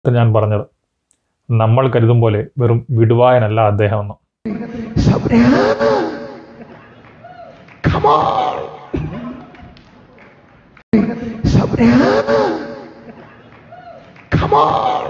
ഞാൻ പറഞ്ഞത് നമ്മൾ കരുതും പോലെ വെറും വിടുവായനല്ല അദ്ദേഹമെന്ന് Sabria! Come on! Sabria! Come on!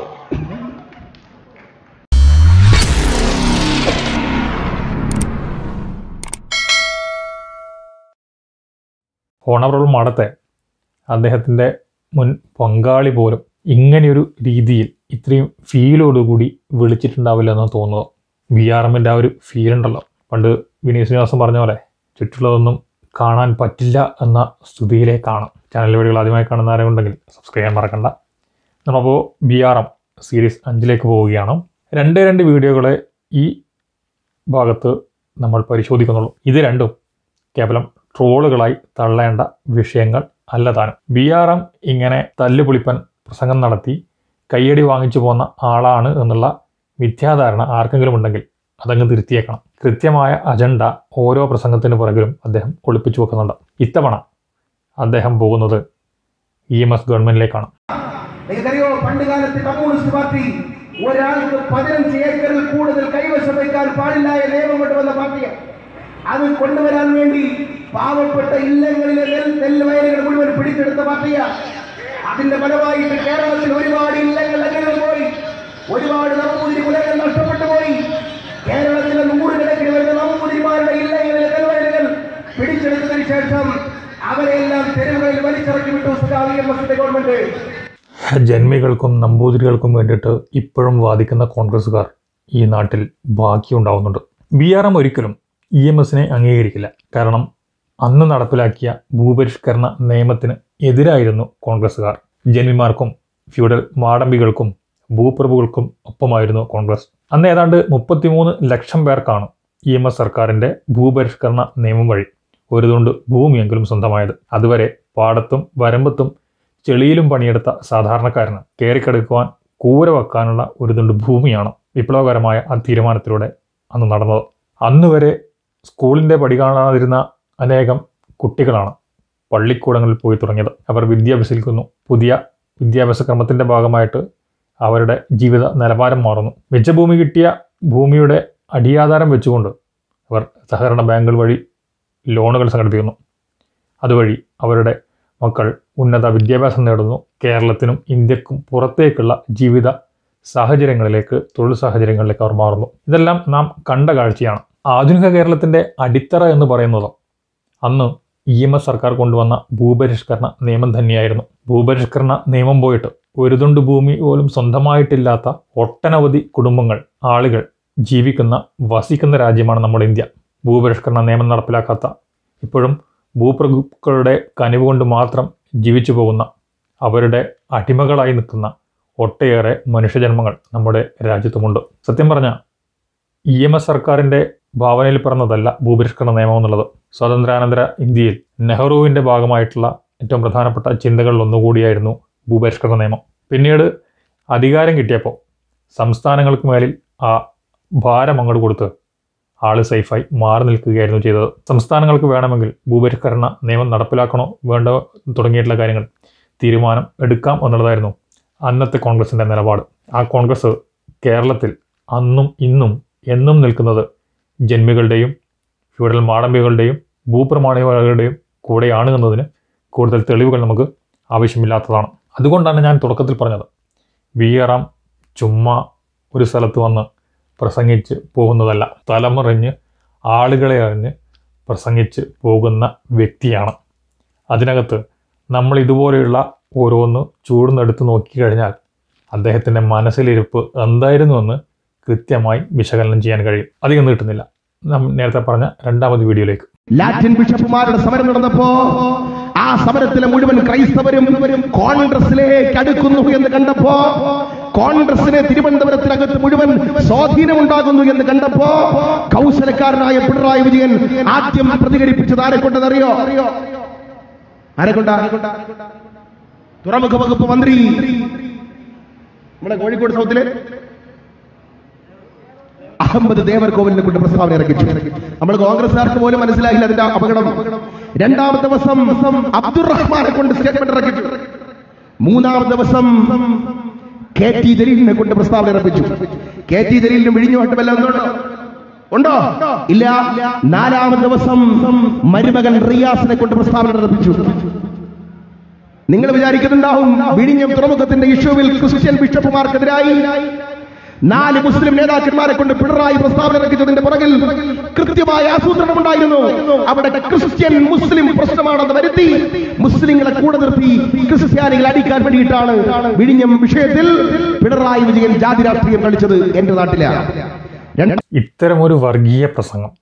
Honourable മാടത്തെ അദ്ദേഹത്തിൻ്റെ മുൻ പങ്കാളി പോലും ഇങ്ങനെയൊരു രീതിയിൽ ഇത്രയും ഫീലോടുകൂടി വിളിച്ചിട്ടുണ്ടാവില്ല എന്ന് തോന്നുന്നത് ബി ആർ എമ്മിൻ്റെ ആ ഒരു ഫീൽ ഉണ്ടല്ലോ പണ്ട് വിനീത് ശ്രീനിവാസൻ പറഞ്ഞ പോലെ ചുറ്റുള്ളതൊന്നും കാണാൻ പറ്റില്ല എന്ന സ്ഥിതിയിലേക്കാണ് ചാനൽ വീഡിയോകൾ ആദ്യമായി കാണുന്ന ആരെങ്കിലും ഉണ്ടെങ്കിൽ സബ്സ്ക്രൈബ് ചെയ്യാൻ മറക്കണ്ട നമ്മളപ്പോൾ ബി ആർ എം സീരീസ് അഞ്ചിലേക്ക് പോവുകയാണ് രണ്ട് രണ്ട് വീഡിയോകളെ ഈ ഭാഗത്ത് നമ്മൾ പരിശോധിക്കുന്നുള്ളൂ ഇത് രണ്ടും കേവലം ട്രോളുകളായി തള്ളേണ്ട വിഷയങ്ങൾ അല്ല താനും ബി ആർ എം ഇങ്ങനെ തല്ലുപൊളിപ്പൻ പ്രസംഗം നടത്തി കയ്യടി വാങ്ങിച്ചു പോന്ന ആളാണ് എന്നുള്ള മിഥ്യാധാരണ ആർക്കെങ്കിലും ഉണ്ടെങ്കിൽ അതങ്ങ് തിരുത്തിയേക്കണം കൃത്യമായ അജണ്ട ഓരോ പ്രസംഗത്തിന് പുറകിലും അദ്ദേഹം ഒളിപ്പിച്ചു വെക്കുന്നുണ്ട് ഇത്തവണ അദ്ദേഹം പോകുന്നത് ഇ എം എസ് ഗവൺമെന്റിലേക്കാണ് നിങ്ങൾക്കറിയോ പണ്ട് കാലത്ത് കമ്മ്യൂണിസ്റ്റ് പാർട്ടി ഒരാൾക്ക് പതിനഞ്ച് ഏക്കറിൽ കൂടുതൽ കൈവശം വയ്ക്കാൻ പാടില്ല എന്ന നിയമം കൊണ്ടുവന്ന പാർട്ടിയാണ് അത് കൊണ്ടുവരാൻ വേണ്ടി പാവപ്പെട്ട ഇല്ലങ്ങളിലെ നെൽ നെല്ല് വയലുകൾ മുഴുവൻ പിടിച്ചെടുത്ത പാർട്ടിയാണ് അതിന്റെ ഫലമായിട്ട് കേരളത്തിൽ ഒരുപാട് ഇല്ലങ്ങൾ അങ്ങനെ പോയി ഒരുപാട് നമ്പൂതിരി കുലകൾ നഷ്ടപ്പെട്ടു പോയി കേരളത്തിലെ നൂറുകണക്കിന് വരുന്ന നമ്പൂതിരിമാരുടെ ഇല്ലങ്ങളിലെ നെൽവയലുകൾ പിടിച്ചെടുത്തതിന് ശേഷം അവരെല്ലാം തെരുവുകളിൽ വലിച്ചിറക്കി വിട്ടു സുഖാവി എം എസിന്റെ ഗവൺമെന്റ് ജന്മികൾക്കും നമ്പൂതിരികൾക്കും വേണ്ടിയിട്ട് ഇപ്പോഴും വാദിക്കുന്ന കോൺഗ്രസ്സുകാർ ഈ നാട്ടിൽ ബാക്കിയുണ്ടാവുന്നുണ്ട് ബി ആർ എം ഒരിക്കലും ഇ എം എസിനെ അംഗീകരിക്കില്ല കാരണം അന്ന് നടപ്പിലാക്കിയ ഭൂപരിഷ്കരണ നിയമത്തിന് എതിരായിരുന്നു കോൺഗ്രസ്സുകാർ ജന്മിമാർക്കും ഫ്യൂഡൽ മാടമ്പികൾക്കും ഭൂപ്രഭുക്കൾക്കും ഒപ്പമായിരുന്നു കോൺഗ്രസ് അന്ന് ഏതാണ്ട് മുപ്പത്തിമൂന്ന് ലക്ഷം പേർക്കാണ് ഇ എം എസ് സർക്കാരിൻ്റെ ഭൂപരിഷ്കരണ നിയമം വഴി ഒരു തുണ്ട് ഭൂമിയെങ്കിലും സ്വന്തമായത് അതുവരെ പാടത്തും വരമ്പത്തും ചെളിയിലും പണിയെടുത്ത സാധാരണക്കാരന് കയറിക്കെടുക്കുവാൻ കൂര വെക്കാനുള്ള ഒരു തുണ്ട് ഭൂമിയാണ് വിപ്ലവകരമായ ആ തീരുമാനത്തിലൂടെ അന്ന് നടന്നത് അന്ന് വരെ സ്കൂളിൻ്റെ പടി കാണാതിരുന്ന അനേകം കുട്ടികളാണ് പള്ളിക്കൂടങ്ങളിൽ പോയി തുടങ്ങിയത് അവർ വിദ്യ അഭ്യസിക്കുന്നു പുതിയ വിദ്യാഭ്യാസ ക്രമത്തിൻ്റെ ഭാഗമായിട്ട് അവരുടെ ജീവിത നിലവാരം മാറുന്നു മിച്ചഭൂമി കിട്ടിയ ഭൂമിയുടെ അടിയാധാരം വെച്ചുകൊണ്ട് അവർ സഹകരണ ബാങ്കുകൾ വഴി ലോണുകൾ സംഘടിപ്പിക്കുന്നു അതുവഴി അവരുടെ മക്കൾ ഉന്നത വിദ്യാഭ്യാസം നേടുന്നു കേരളത്തിനും ഇന്ത്യക്കും പുറത്തേക്കുള്ള ജീവിത സാഹചര്യങ്ങളിലേക്ക് തൊഴിൽ സാഹചര്യങ്ങളിലേക്ക് അവർ മാറുന്നു ഇതെല്ലാം നാം കണ്ട കാഴ്ചയാണ് ആധുനിക കേരളത്തിൻ്റെ അടിത്തറ എന്ന് പറയുന്നത് അന്ന് ഇ എം എസ് സർക്കാർ കൊണ്ടുവന്ന ഭൂപരിഷ്കരണ നിയമം തന്നെയായിരുന്നു ഭൂപരിഷ്കരണ നിയമം പോയിട്ട് ഒരു തുണ്ട് ഭൂമി പോലും സ്വന്തമായിട്ടില്ലാത്ത ഒട്ടനവധി കുടുംബങ്ങൾ ആളുകൾ ജീവിക്കുന്ന വസിക്കുന്ന രാജ്യമാണ് നമ്മുടെ ഇന്ത്യ ഭൂപരിഷ്കരണ നിയമം നടപ്പിലാക്കാത്ത ഇപ്പോഴും ഭൂപ്രഭുക്കളുടെ കനിവ് കൊണ്ട് മാത്രം ജീവിച്ചു പോകുന്ന അവരുടെ അടിമകളായി നിൽക്കുന്ന ഒട്ടേറെ മനുഷ്യജന്മങ്ങൾ നമ്മുടെ രാജ്യത്തുമുണ്ട് സത്യം പറഞ്ഞാൽ ഇ എം എസ് സർക്കാരിൻ്റെ ഭാവനയിൽ പിറന്നതല്ല ഭൂപരിഷ്കരണ നിയമം എന്നുള്ളത് സ്വാതന്ത്ര്യാനന്തര ഇന്ത്യയിൽ നെഹ്റുവിൻ്റെ ഭാഗമായിട്ടുള്ള ഏറ്റവും പ്രധാനപ്പെട്ട ചിന്തകളിൽ ഒന്നുകൂടിയായിരുന്നു ഭൂപരിഷ്കരണ നിയമം പിന്നീട് അധികാരം കിട്ടിയപ്പോൾ സംസ്ഥാനങ്ങൾക്ക് മേലിൽ ആ ഭാരം അങ്ങോട്ട് കൊടുത്ത് ആള് സേഫായി മാറി നിൽക്കുകയായിരുന്നു ചെയ്തത് സംസ്ഥാനങ്ങൾക്ക് വേണമെങ്കിൽ ഭൂപരിഷ്കരണ നിയമം നടപ്പിലാക്കണോ വേണ്ടോ തുടങ്ങിയിട്ടുള്ള കാര്യങ്ങൾ തീരുമാനം എടുക്കാം എന്നുള്ളതായിരുന്നു അന്നത്തെ കോൺഗ്രസിൻ്റെ നിലപാട് ആ കോൺഗ്രസ് കേരളത്തിൽ അന്നും ഇന്നും എന്നും നിൽക്കുന്നത് ജന്മികളുടെയും ഫ്യൂഡൽ മാടമ്പികളുടെയും ഭൂപ്രമാണികളുടെയും കൂടെയാണ് എന്നതിന് കൂടുതൽ തെളിവുകൾ നമുക്ക് ആവശ്യമില്ലാത്തതാണ് അതുകൊണ്ടാണ് ഞാൻ തുടക്കത്തിൽ പറഞ്ഞത് വി ആർ എം ചുമ്മാ ഒരു സ്ഥലത്ത് വന്ന് പ്രസംഗിച്ച് പോകുന്നതല്ല തലമറിഞ്ഞ് ആളുകളെ അറിഞ്ഞ് പ്രസംഗിച്ച് പോകുന്ന വ്യക്തിയാണ് അതിനകത്ത് നമ്മൾ ഇതുപോലെയുള്ള ഓരോന്ന് ചൂടുന്നെടുത്ത് നോക്കിക്കഴിഞ്ഞാൽ അദ്ദേഹത്തിൻ്റെ മനസ്സിലിരിപ്പ് എന്തായിരുന്നുവെന്ന് കൃത്യമായി വിശകലനം ചെയ്യാൻ കഴിയും അധികം നീട്ടുന്നില്ല നാം നേരത്തെ പറഞ്ഞ രണ്ടാമത് വീഡിയോയിലേക്ക് ലാറ്റിൻ ബിഷപ്പുമാരുടെ സമരം നടന്നപ്പോ ആ സമരത്തിലെ മുഴുവൻ ക്രൈസ്തവരും കോൺഗ്രസിലേക്ക് അടുക്കുന്നു എന്ന് കണ്ടപ്പോ കോൺഗ്രസിനെ തിരുവനന്തപുരത്തിനകത്ത് മുഴുവൻ സ്വാധീനമുണ്ടാകുന്നു എന്ന് കണ്ടപ്പോ കൗശലക്കാരനായ പിണറായി വിജയൻ ആദ്യം പ്രതികരിപ്പിച്ചത് ആരെ കൊണ്ടെന്നറിയോ ആരെ കൊണ്ടാ തുറമുഖ വകുപ്പ് മന്ത്രി നമ്മുടെ കോഴിക്കോട് സൗത്തിലെ അഹമ്മദ് ദേവർകോവിലിനെ കൊണ്ട് പ്രസ്താവന ഇറക്കിച്ചു നമ്മൾ കോൺഗ്രസ്സുകാർക്ക് പോലും മനസ്സിലായില്ല അതിന്റെ അപകടം രണ്ടാമത്തെ ദിവസം അബ്ദുറഹ്മാനെ കൊണ്ട് സ്റ്റേറ്റ്മെന്റ് ഇറക്കിച്ചു മൂന്നാം ദിവസം കെ ടി ജലീലിനെ കൊണ്ട് പ്രസ്താവന ഇറപ്പിച്ചു കെ ടി ജലീലിനും വിഴിഞ്ഞുമായിട്ട് വല്ല ഒന്നുണ്ടോ ഉണ്ടോ ഇല്ല നാലാമത് ദിവസം മരുമകൻ റിയാസിനെ കൊണ്ട് പ്രസ്താവന ഇറപ്പിച്ചു നിങ്ങൾ വിചാരിക്കുന്നുണ്ടാവും വിഴിഞ്ഞം തുറമുഖത്തിന്റെ ഇഷ്യൂവിൽ ക്രിസ്ത്യൻ ബിഷപ്പുമാർക്കെതിരായി നാല് മുസ്ലിം നേതാക്കന്മാരെ കൊണ്ട് പിണറായി പ്രസ്താവന ഇറക്കിച്ചതിന്റെ പുറകിൽ കൃത്യമായ ആസൂത്രണം ഉണ്ടായിരുന്നു അവിടെ ക്രിസ്ത്യൻ മുസ്ലിം പ്രശ്നമാണെന്ന് വരുത്തി മുസ്ലിങ്ങളെ കൂടെ നിർത്തി ക്രിസ്ത്യാനികളെ അടിക്കാൻ വേണ്ടിയിട്ടാണ് വിഴിഞ്ഞം വിഷയത്തിൽ പിണറായി വിജയൻ ജാതി രാഷ്ട്രീയം കളിച്ചത് എന്റെ നാട്ടിലാണ് രണ്ട് ഇത്തരമൊരു വർഗീയ പ്രസംഗം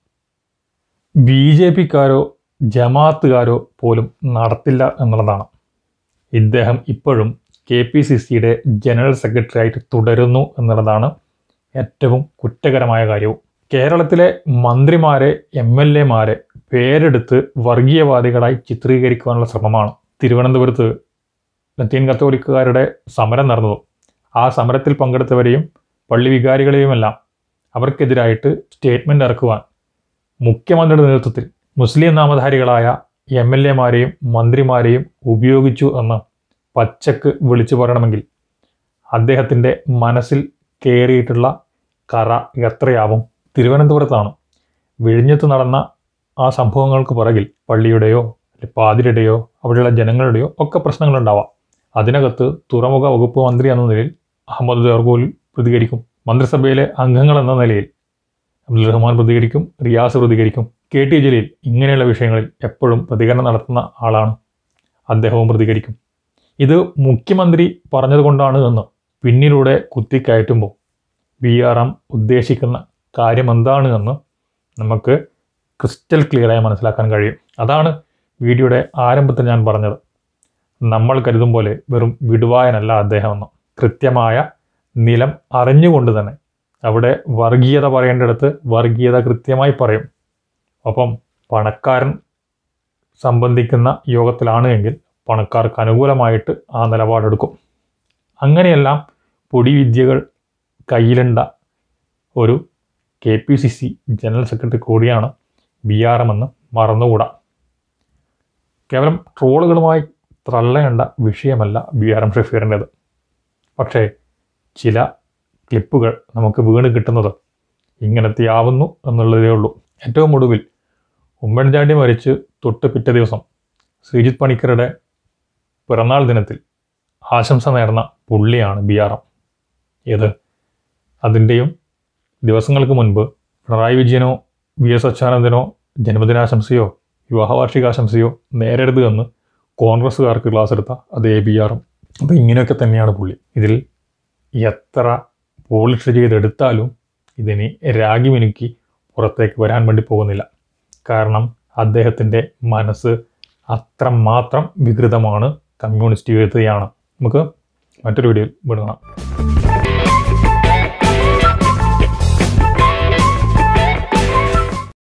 ബി ജെ പിക്കാരോ ജമാഅത്തുകാരോ പോലും നടത്തില്ല എന്നുള്ളതാണ് ഇദ്ദേഹം ഇപ്പോഴും കെ പി സി സിയുടെ ജനറൽ സെക്രട്ടറി ആയിട്ട് തുടരുന്നു എന്നുള്ളതാണ് ഏറ്റവും കുറ്റകരമായ കാര്യവും കേരളത്തിലെ മന്ത്രിമാരെ എം എൽ എമാരെ പേരെടുത്ത് വർഗീയവാദികളായി ചിത്രീകരിക്കുവാനുള്ള ശ്രമമാണ് തിരുവനന്തപുരത്ത് ലത്തീൻ കത്തോലിക്കുകാരുടെ സമരം നടന്നതു ആ സമരത്തിൽ പങ്കെടുത്തവരെയും പള്ളി വികാരികളെയുമെല്ലാം അവർക്കെതിരായിട്ട് സ്റ്റേറ്റ്മെൻ്റ് ഇറക്കുവാൻ മുഖ്യമന്ത്രിയുടെ നേതൃത്വത്തിൽ മുസ്ലിം നാമധാരികളായ എം എൽ എമാരെയും മന്ത്രിമാരെയും ഉപയോഗിച്ചു എന്ന് പച്ചക്ക് വിളിച്ചു പറയണമെങ്കിൽ അദ്ദേഹത്തിൻ്റെ മനസ്സിൽ കയറിയിട്ടുള്ള കറ എത്രയാവും തിരുവനന്തപുരത്താണ് വിഴിഞ്ഞത്ത് നടന്ന ആ സംഭവങ്ങൾക്ക് പുറകിൽ പള്ളിയുടെയോ അല്ലെങ്കിൽ പാതിരിയുടെയോ അവിടെയുള്ള ജനങ്ങളുടെയോ ഒക്കെ പ്രശ്നങ്ങളുണ്ടാവാം അതിനകത്ത് തുറമുഖ വകുപ്പ് മന്ത്രി എന്ന നിലയിൽ അഹമ്മദ് ദർഗോൽ പ്രതികരിക്കും മന്ത്രിസഭയിലെ അംഗങ്ങൾ എന്ന നിലയിൽ അബ്ദുൽ റഹ്മാൻ പ്രതികരിക്കും റിയാസ് പ്രതികരിക്കും കെ ടി ജലീൽ ഇങ്ങനെയുള്ള വിഷയങ്ങളിൽ എപ്പോഴും പ്രതികരണം നടത്തുന്ന ആളാണ് അദ്ദേഹവും പ്രതികരിക്കും ഇത് മുഖ്യമന്ത്രി പറഞ്ഞതുകൊണ്ടാണ് എന്ന് പിന്നിലൂടെ കുത്തിക്കയറ്റുമ്പോൾ ബി ആർ എം ഉദ്ദേശിക്കുന്ന കാര്യം എന്താണ് എന്ന് നമുക്ക് ക്രിസ്റ്റൽ ക്ലിയറായി മനസ്സിലാക്കാൻ കഴിയും അതാണ് വീഡിയോയുടെ ആരംഭത്തിൽ ഞാൻ പറഞ്ഞത് നമ്മൾ കരുതും പോലെ വെറും വിടുവായനല്ല അദ്ദേഹമെന്ന് കൃത്യമായ നിലം അറിഞ്ഞുകൊണ്ട് തന്നെ അവിടെ വർഗീയത പറയേണ്ടിടത്ത് വർഗീയത കൃത്യമായി പറയും ഒപ്പം പണക്കാരൻ സംബന്ധിക്കുന്ന യോഗത്തിലാണ് എങ്കിൽ പണക്കാർക്ക് അനുകൂലമായിട്ട് ആ നിലപാടെടുക്കും അങ്ങനെയെല്ലാം പൊടിവിദ്യകൾ കയ്യിലുണ്ട ഒരു K P C C general secretary കൂടിയാണ് ബി ആർ എം എന്ന് മറന്നുകൂടാ കേവലം ട്രോളുകളുമായി തള്ളേണ്ട വിഷയമല്ല ബി ആർ എം ഷഫീറിൻ്റെത് പക്ഷേ ചില ക്ലിപ്പുകൾ നമുക്ക് വീണ് കിട്ടുന്നത് ഇങ്ങനത്തെയാവുന്നു എന്നുള്ളതേ ഉള്ളൂ ഏറ്റവും ഒടുവിൽ ഉമ്മൻചാണ്ടി മരിച്ച് തൊട്ട് പിറ്റേ ദിവസം ശ്രീജിത്ത് പണിക്കരുടെ പിറന്നാൾ ദിനത്തിൽ ആശംസ നേർന്ന പുള്ളിയാണ് ബി ആർ എം ഏത് അതിൻ്റെയും ദിവസങ്ങൾക്ക് മുൻപ് പിണറായി വിജയനോ വി എസ് അച്യുതാനന്ദനോ ജന്മദിനാശംസയോ വിവാഹവാർഷികാശംസയോ നേരരുത് എന്ന് കോൺഗ്രസ്സുകാർക്ക് ക്ലാസ് എടുത്ത അതേ ബി ആർ എം അപ്പോൾ ഇങ്ങനെയൊക്കെ തന്നെയാണ് പുള്ളി ഇതിൽ എത്ര പോളിഷ് ചെയ്തെടുത്താലും ഇതിന് രാഗി മിനുക്കി പുറത്തേക്ക് വരാൻ വേണ്ടി പോകുന്നില്ല കാരണം അദ്ദേഹത്തിൻ്റെ മനസ്സ് അത്രമാത്രം വികൃതമാണ് കമ്മ്യൂണിസ്റ്റ് വിരുദ്ധയാണ് നമുക്ക് മറ്റൊരു വീഡിയോയിൽ വിടണം